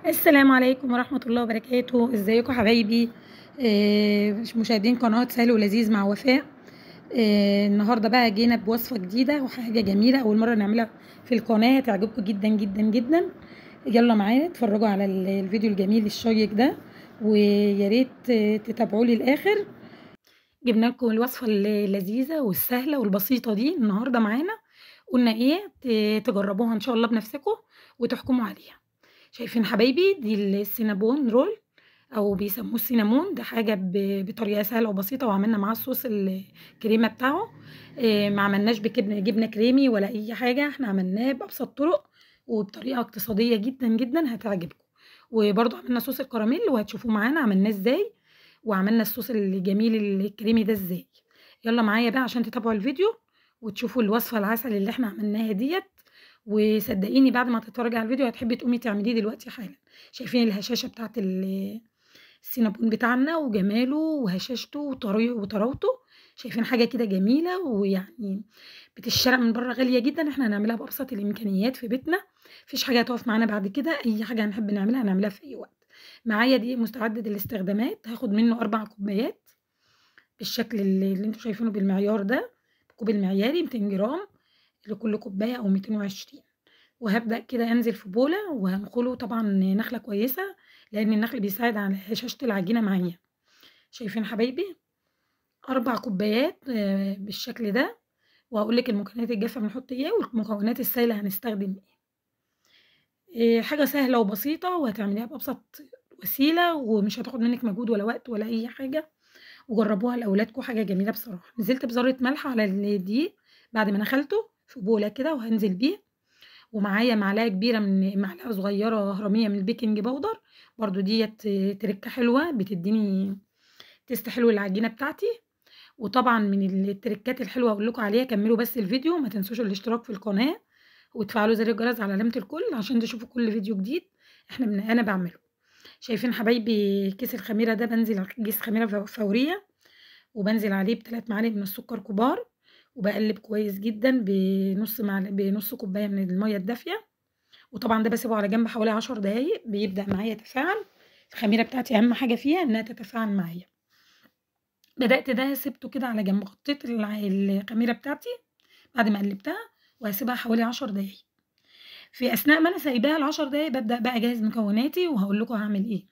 السلام عليكم ورحمة الله وبركاته ازيكم حبايبي آه، مشاهدين قناة سهل ولذيذ مع وفاء آه، النهاردة بقى جينا بوصفة جديدة وحاجة جميلة أول مرة نعملها في القناة هتعجبكم جدا جدا جدا يلا معانا اتفرجوا على ال- الفيديو الجميل الشيق ده ويا ريت آه، تتابعوا لي الآخر جبنا لكم الوصفة اللذيذة والسهلة والبسيطة دي النهاردة معانا قلنا ايه ت- تجربوها ان شاء الله بنفسكم وتحكموا عليها شايفين حبايبي دي السينابون رول او بيسموه السينامون ده حاجه ب- بطريقه سهله وبسيطه وعملنا معاه الصوص الكريمه بتاعه إيه، ما عملناش بجبنه جبنه كريمي ولا اي حاجه احنا عملناه بابسط طرق وبطريقه اقتصاديه جدا جدا هتعجبكم وبرضو عملنا صوص الكراميل وهتشوفوه معانا عملناه ازاي وعملنا الصوص الجميل الكريمي ده ازاي يلا معايا بقى عشان تتابعوا الفيديو وتشوفوا الوصفه العسل اللي احنا عملناها ديت وصدقيني بعد ما تتفرجي على الفيديو هتحبي تقومي تعمليه دلوقتي حالا شايفين الهشاشه بتاعت ال- السينابون بتاعنا وجماله وهشاشته وطري- وطراوته شايفين حاجه كده جميله ويعني بتشترى من بره غاليه جدا احنا هنعملها بابسط الامكانيات في بيتنا مفيش حاجه هتقف معانا بعد كده اي حاجه هنحب نعملها هنعملها في اي وقت معايا دي مستعد الاستخدامات هاخد منه اربع كوبايات بالشكل اللي, اللي انتوا شايفينه بالمعيار ده الكوب المعياري 200 جرام لكل كوبايه او 220 وهبدأ كده أنزل في بولة وهنخله طبعا نخلة كويسة لأن النخل بيساعد على هشاشة العجينة معايا شايفين حبايبي أربع كوبايات آه، بالشكل ده وهقول لك المكونات الجافة بنحط ايه والمكونات السائلة هنستخدم ايه إيه، حاجة سهلة وبسيطة وهتعمليها بأبسط وسيلة ومش هتاخد منك مجهود ولا وقت ولا أي حاجة وجربوها لأولادكم حاجة جميلة بصراحة نزلت بذرة ملح على الدقيق بعد ما نخلته في بولة كده وهنزل بيه ومعايا معلقه كبيره من معلقه صغيره هرميه من البيكنج باودر برضو ديت تركه حلوه بتديني تيست حلو العجينه بتاعتي وطبعا من التركات الحلوه اقول لكم عليها كملوا بس الفيديو ما تنسوش الاشتراك في القناه وتفعلوا زر الجرس على علامه الكل عشان تشوفوا كل فيديو جديد احنا من انا بعمله شايفين حبايبي كيس الخميره ده بنزل على كيس خميره فوريه وبنزل عليه بثلاث معالق من السكر كبار وبقلب كويس جدا بنص معلقه بنص كوبايه من الميه الدافيه وطبعا ده بسيبه على جنب حوالي عشر دقايق بيبدأ معايا يتفاعل الخميرة بتاعتي أهم حاجة فيها إنها تتفاعل معايا بدأت ده سبته كده على جنب غطيت الع- الخميرة بتاعتي بعد ما قلبتها وهسيبها حوالي عشر دقايق في أثناء ما أنا سايباها العشر دقايق ببدأ بقى أجهز مكوناتي وهقول لكم هعمل إيه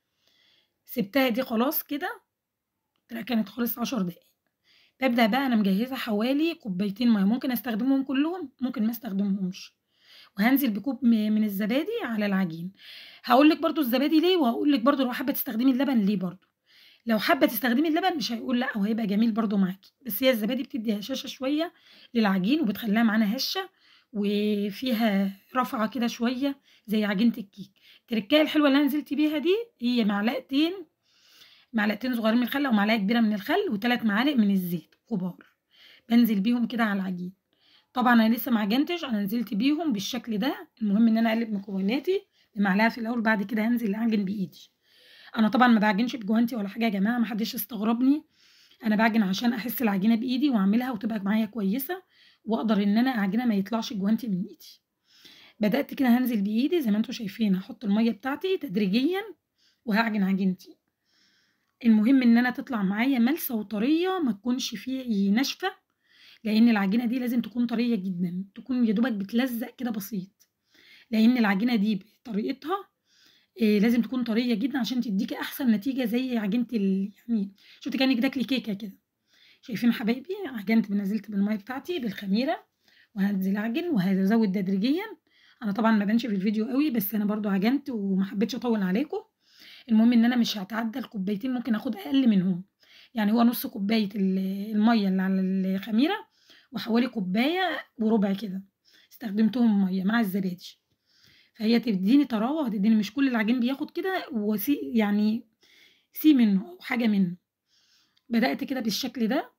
سبتها دي خلاص كده كانت خلص عشر دقايق ببدأ بقى أنا مجهزة حوالي كوبايتين مية ممكن أستخدمهم كلهم ممكن ما أستخدمهمش وهنزل بكوب م- من الزبادي على العجين هقول لك برضو الزبادي ليه وهقول لك برضو لو حابه تستخدمي اللبن ليه برضو لو حابه تستخدمي اللبن مش هيقول لا وهيبقى جميل برضو معاكي بس هي الزبادي بتدي هشاشه شويه للعجين وبتخليها معانا هشه وفيها رفعه كده شويه زي عجينه الكيك التركايه الحلوه اللي انا نزلت بيها دي هي معلقتين معلقتين صغيرين من الخل او معلقه كبيره من الخل وثلاث معالق من الزيت كبار بنزل بيهم كده على العجين طبعا انا لسه ما عجنتش انا نزلت بيهم بالشكل ده المهم ان انا اقلب مكوناتي بمعلقه في الاول بعد كده هنزل اعجن بايدي انا طبعا ما بعجنش بجوانتي ولا حاجه يا جماعه ما حدش يستغربني انا بعجن عشان احس العجينه بايدي واعملها وتبقى معايا كويسه واقدر ان انا اعجنها ما يطلعش جوانتي من ايدي بدات كده هنزل بايدي زي ما انتم شايفين هحط الميه بتاعتي تدريجيا وهعجن عجينتي المهم ان انا تطلع معايا ملسه وطريه ما تكونش فيه ناشفه لان العجينه دي لازم تكون طريه جدا تكون يا دوبك بتلزق كده بسيط لان العجينه دي بطريقتها إيه لازم تكون طريه جدا عشان تديكي احسن نتيجه زي عجينه ال... يعني شفت كانك تاكلي كيكه كده شايفين حبايبي عجنت نزلت بالميه بتاعتي بالخميره وهنزل اعجن وهزود تدريجيا انا طبعا ما بانش في الفيديو قوي بس انا برضو عجنت وما حبيتش اطول عليكم المهم ان انا مش هتعدى الكوبايتين ممكن اخد اقل منهم يعني هو نص كوبايه ال- الميه اللي على الخميره وحوالي كوبايه وربع كده استخدمتهم ميه مع الزبادي فهي تديني طراوه وتديني مش كل العجين بياخد كده وسي يعني سي منه او حاجه منه بدات كده بالشكل ده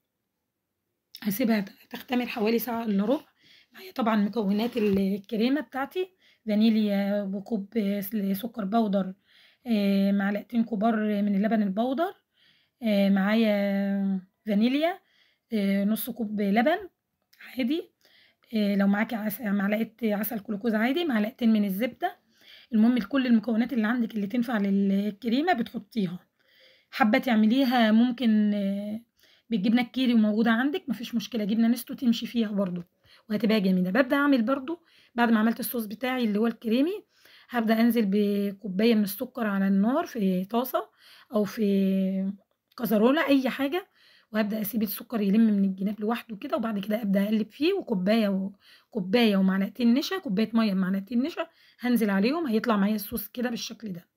هسيبها تختمر حوالي ساعه الا ربع معايا طبعا مكونات الكريمه بتاعتي فانيليا وكوب سكر بودر آه، معلقتين كبار من اللبن البودر آه، معايا فانيليا آه، نص كوب لبن عادي آه، لو معاكي عسل معلقه عسل جلوكوز عادي معلقتين من الزبده المهم كل المكونات اللي عندك اللي تنفع للكريمة بتحطيها حابة تعمليها ممكن آه، بالجبنة الكيري وموجودة عندك مفيش مشكلة جبنة نستو تمشي فيها برضو وهتبقى جميلة ببدأ أعمل برضو بعد ما عملت الصوص بتاعي اللي هو الكريمي هبدأ أنزل بكوباية من السكر على النار في طاسة أو في كزرولة أي حاجة وهبدأ أسيب السكر يلم من الجناب لوحده كده وبعد كده أبدأ أقلب فيه وكوباية و... كوباية ومعلقتين نشا كوباية مية بمعلقتين نشا هنزل عليهم هيطلع معايا الصوص كده بالشكل ده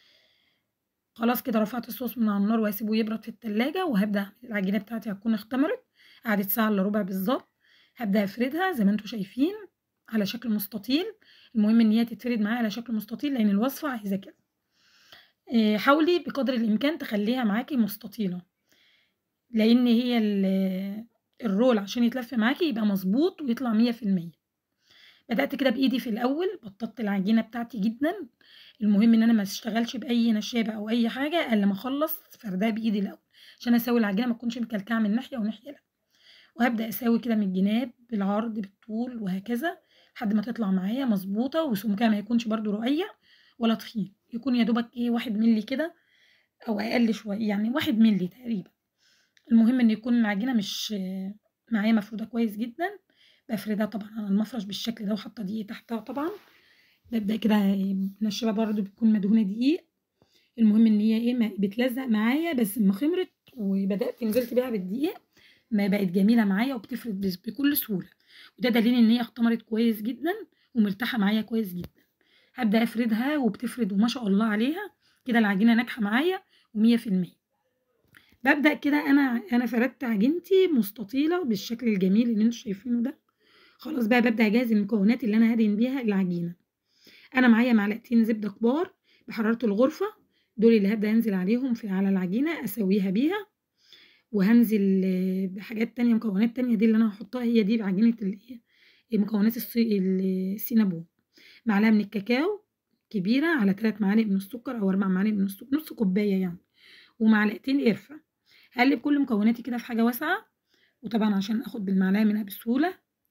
خلاص كده رفعت الصوص من على النار وهسيبه يبرد في التلاجة وهبدأ العجينة بتاعتي هتكون اختمرت قعدت ساعة الا ربع بالظبط هبدأ افردها زي ما انتوا شايفين على شكل مستطيل المهم ان هي تتفرد معايا على شكل مستطيل لان الوصفة عايزة كده إيه، حاولي بقدر الامكان تخليها معاكي مستطيلة لان هي ال- الرول عشان يتلف معاكي يبقى مظبوط ويطلع مية في المية بدأت كده بإيدي في الأول بططت العجينة بتاعتي جدا المهم إن أنا ما اشتغلش بأي نشابة أو أي حاجة إلا ما أخلص فردها بإيدي الأول عشان أسوي العجينة ما تكونش مكلكعة من ناحية وناحية لا وهبدأ أساوي كده من الجناب بالعرض بالطول وهكذا لحد ما تطلع معايا مظبوطة وسمكها ما يكونش برضو رقيق ولا تخين يكون يا دوبك إيه واحد ملي كده أو أقل شوية يعني واحد ملي تقريبا المهم إن يكون العجينة مش معايا مفرودة كويس جدا بفردها طبعا على المفرش بالشكل ده وحاطة دقيق تحتها طبعا ببدأ كده منشفة برضو بتكون مدهونة دقيق المهم ان هي ايه ما بتلزق معايا بس اما خمرت وبدأت نزلت بيها بالدقيق ما بقت جميلة معايا وبتفرد بس- بكل سهولة وده دليل ان هي اختمرت كويس جدا ومرتاحة معايا كويس جدا هبدأ افردها وبتفرد وما شاء الله عليها كده العجينة ناجحة معايا ومية في المية ببدأ كده انا انا فردت عجينتي مستطيلة بالشكل الجميل اللي انتوا شايفينه ده خلاص بقى ببدأ اجهز المكونات اللي انا هدهن بيها العجينة انا معايا معلقتين زبدة كبار بحرارة الغرفة دول اللي هبدأ انزل عليهم في على العجينة اسويها بيها وهنزل آه، بحاجات تانية مكونات تانية دي اللي انا هحطها هي دي بعجينة ال- إيه، مكونات الصي- ال- السينابون معلقة من الكاكاو كبيرة على تلات معالق من السكر او اربع معالق من السكر نص كوباية يعني ومعلقتين قرفة هقلب كل مكوناتي كده في حاجة واسعة وطبعا عشان اخد بالمعلقة منها بسهولة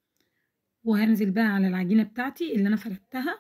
وهنزل بقى على العجينة بتاعتي اللي انا فردتها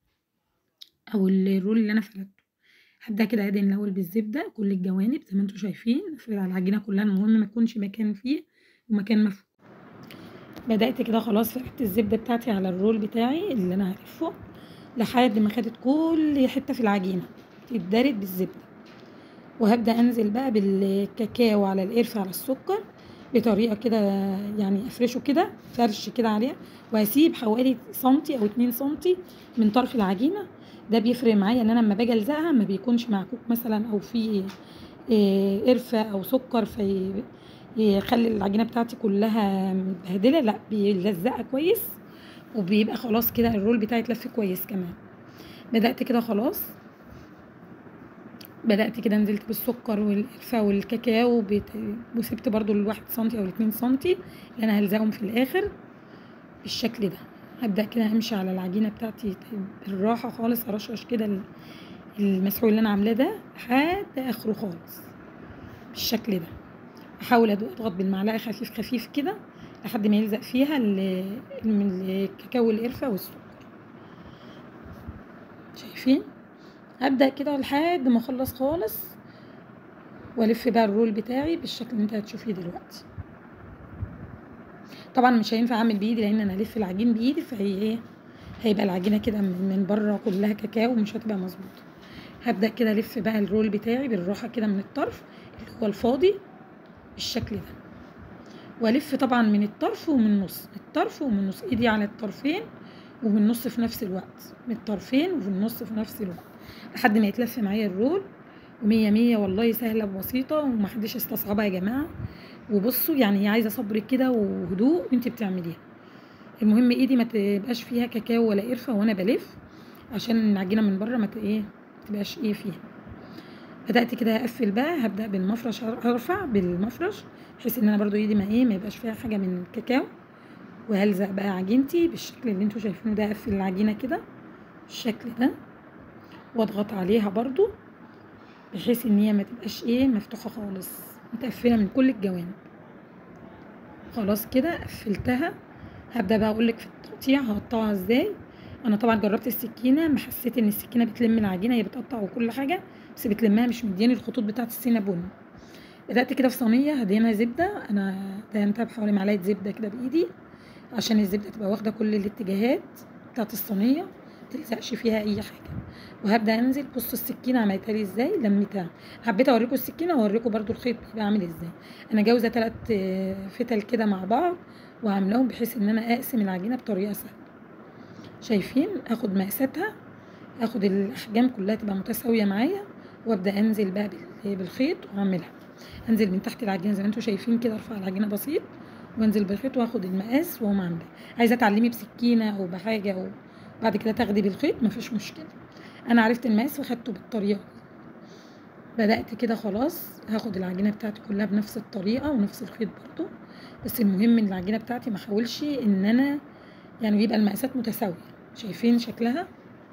او الرول اللي انا فردته هبدأ كده ادهن الاول بالزبدة كل الجوانب زي ما انتوا شايفين افرد على العجينة كلها المهم ما يكونش مكان فيه ومكان مفروض بدأت كده خلاص فردت الزبدة بتاعتي على الرول بتاعي اللي انا هلفه لحد ما خدت كل حتة في العجينة تتدرب بالزبدة وهبدأ انزل بقى بالكاكاو على القرفة على السكر بطريقة كده يعني افرشه كده فرش كده عليها وهسيب حوالي سنتي او اتنين سنتي من طرف العجينة ده بيفرق معايا ان انا لما باجي الزقها ما بيكونش معكوك مثلا او في إيه، قرفة او سكر في يخلي العجينة بتاعتي كلها متبهدلة لا بيلزقها كويس وبيبقى خلاص كده الرول بتاعي اتلف كويس كمان بدأت كده خلاص بدأت كده نزلت بالسكر والقرفة والكاكاو بت- وسبت برضو الواحد سنتي او الاتنين سنتي اللي انا هلزقهم في الاخر بالشكل ده هبدأ كده امشي على العجينة بتاعتي بالراحة خالص ارشرش كده ال- المسحوق اللي انا عاملاه ده لحد اخره خالص بالشكل ده احاول أدو- اضغط بالمعلقة خفيف خفيف كده لحد ما يلزق فيها ال- من الكاكاو والقرفة والسكر شايفين هبدأ كده لحد ما اخلص خالص والف بقى الرول بتاعي بالشكل اللي انت هتشوفيه دلوقتي طبعا مش هينفع اعمل بايدي لان انا الف العجين بايدي فهي ايه هيبقى العجينه كده من من بره كلها كاكاو ومش هتبقى مظبوطه هبدا كده الف بقى الرول بتاعي بالراحه كده من الطرف اللي هو الفاضي بالشكل ده والف طبعا من الطرف ومن النص من الطرف ومن النص ايدي على الطرفين ومن النص في نفس الوقت من الطرفين وفي النص في نفس الوقت لحد ما يتلف معايا الرول ومية مية والله سهلة وبسيطة ومحدش استصعبها يا جماعة وبصوا يعني هي عايزة صبر كده وهدوء وانت بتعمليها المهم ايدي ما تبقاش فيها كاكاو ولا قرفة وانا بلف عشان العجينة من بره ما ت- ايه تبقاش ايه فيها بدأت كده اقفل بقى هبدأ بالمفرش ارفع بالمفرش بحيث ان انا برضو ايدي ما ايه ما يبقاش فيها حاجة من الكاكاو وهلزق بقى عجينتي بالشكل اللي انتوا شايفينه ده اقفل العجينة كده بالشكل ده واضغط عليها برضو بحيث ان هي ما تبقاش ايه مفتوحة خالص متقفلة من كل الجوانب خلاص كده قفلتها هبدأ بقى اقولك في التقطيع هقطعها ازاي انا طبعا جربت السكينه ما حسيت ان السكينه بتلم العجينه هي بتقطع وكل حاجه بس بتلمها مش مدياني الخطوط بتاعه السينابون بدات كده في صينيه هدينا زبده انا دهنتها بحوالي معلقه زبده كده بايدي عشان الزبده تبقى واخده كل الاتجاهات بتاعه الصينيه متلزقش فيها اي حاجه وهبدا انزل بصوا السكينه عملتها لي ازاي لميتها حبيت اوريكم السكينه واوريكم برضو الخيط بيبقى عامل ازاي انا جاوزه ثلاث فتل كده مع بعض وعاملاهم بحيث ان انا اقسم العجينه بطريقه سهله شايفين اخد مقاساتها اخد الاحجام كلها تبقى متساويه معايا وابدا انزل بقى بالخيط واعملها انزل من تحت العجينه زي ما انتم شايفين كده ارفع العجينه بسيط وانزل بالخيط واخد المقاس واقوم عاملاه عايزه تعلمي بسكينه او بحاجه او بعد كده تاخدي بالخيط مفيش مشكله انا عرفت المقاس وخدته بالطريقه بدات كده خلاص هاخد العجينه بتاعتي كلها بنفس الطريقه ونفس الخيط برضو بس المهم ان العجينه بتاعتي ما احاولش ان انا يعني يبقى المقاسات متساويه شايفين شكلها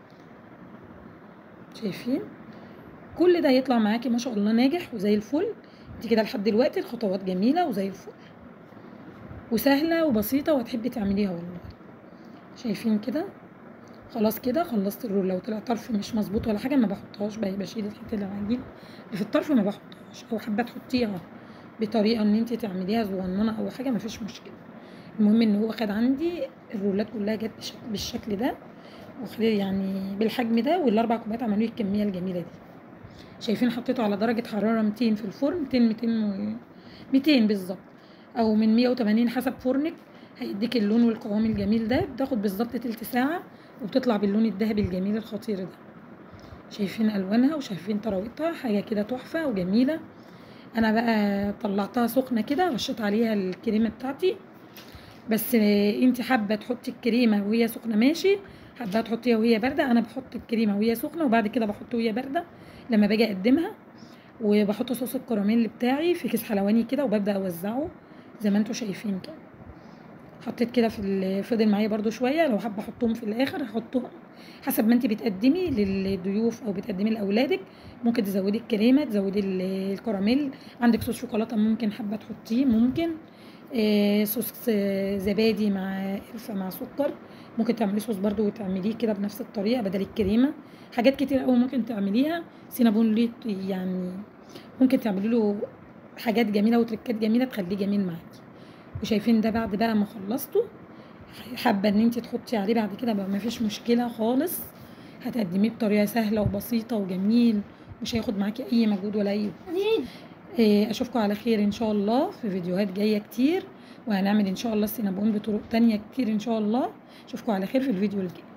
شايفين كل ده يطلع معاكي ما شاء الله ناجح وزي الفل انت كده لحد دلوقتي الخطوات جميله وزي الفل وسهله وبسيطه وهتحبي تعمليها والله شايفين كده خلاص كده خلصت الرول لو طلع طرف مش مظبوط ولا حاجه ما بحطهاش بشيل الحته اللي العجين اللي في الطرف ما بحطهاش او حابه تحطيها بطريقه ان انت تعمليها صغننه او حاجه ما فيش مشكله المهم ان هو خد عندي الرولات كلها جت بالشكل ده وخد يعني بالحجم ده والاربع كوبايات عملوا لي الكميه الجميله دي شايفين حطيته على درجه حراره 200 في الفرن 200 200 و... 200 بالظبط او من 180 حسب فرنك هيديك اللون والقوام الجميل ده بتاخد بالظبط تلت ساعه وبتطلع باللون الذهبي الجميل الخطير ده شايفين الوانها وشايفين طراوتها حاجه كده تحفه وجميله انا بقى طلعتها سخنه كده رشيت عليها الكريمه بتاعتي بس انت حابه تحطي الكريمه وهي سخنه ماشي حابه تحطيها وهي بارده انا بحط الكريمه وهي سخنه وبعد كده بحط وهي بارده لما باجي اقدمها وبحط صوص الكراميل بتاعي في كيس حلواني كده وببدا اوزعه زي ما انتم شايفين كده حطيت كده في فضل معايا برده شويه لو حابه احطهم في الاخر هحطهم حسب ما انت بتقدمي للضيوف او بتقدمي لاولادك ممكن تزودي الكريمه تزودي الكراميل عندك صوص شوكولاته ممكن حابه تحطيه ممكن آه صوص زبادي مع قرفه مع سكر ممكن تعملي صوص برده وتعمليه كده بنفس الطريقه بدل الكريمه حاجات كتير قوي ممكن تعمليها سينابون ليه يعني ممكن تعملي له حاجات جميله وتركات جميله تخليه جميل معاكي وشايفين ده بعد بقى ما خلصته حابه ان انت تحطي عليه بعد كده بقى مفيش مشكله خالص هتقدميه بطريقه سهله وبسيطه وجميل مش هياخد معاكي اي مجهود ولا اي إيه اشوفكم على خير ان شاء الله في فيديوهات جايه كتير وهنعمل ان شاء الله السينابون بطرق تانية كتير ان شاء الله اشوفكم على خير في الفيديو الجاي